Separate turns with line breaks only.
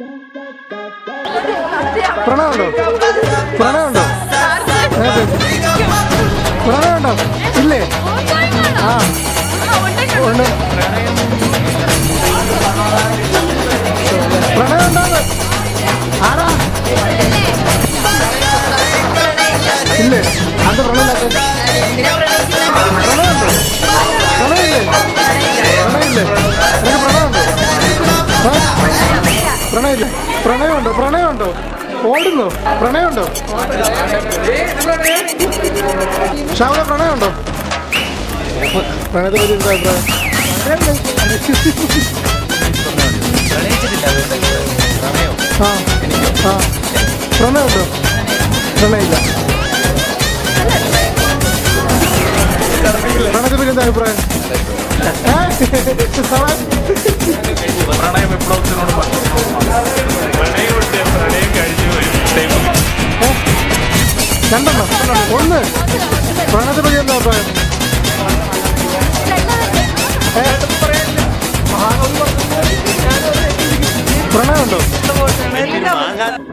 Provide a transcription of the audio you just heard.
പ്രണയമുണ്ടോ പ്രണയമുണ്ടോ പ്രണയമുണ്ടോ ഇല്ലേ ആ ഉണ്ട് പ്രണയമുണ്ടോ ആരാ ഇല്ലേ അത് പ്രണയമില്ലാത്ത പ്രണയമുണ്ടോ പ്രണയില്ലേ പ്രണയില്ലേ നിനക്ക് പ്രണയമുണ്ടോ ആ? പ്രണയില്ലേ പ്രണയമുണ്ടോ പ്രണയമുണ്ടോ ഓടുന്നു പ്രണയമുണ്ടോ ഷാവുല പ്രണയമുണ്ടോ പ്രണയത്തെ പറ്റി എന്താ അഭിപ്രായം ആ ആ പ്രണയമുണ്ടോ പ്രണയില്ല പ്രണയത്തെ പറ്റി എന്താ അഭിപ്രായം ഏ? സാറേ?
പ്രണയ വിപ്ലവത്തിനോട് പ്രണയമുണ്ട് പ്രണയം കഴിഞ്ഞു
ഏ? രണ്ടെണ്ണം ഒന്ന് പ്രണയത്തെ പറ്റി എന്താ അഭിപ്രായം ഏ? പ്രണയമുണ്ടോ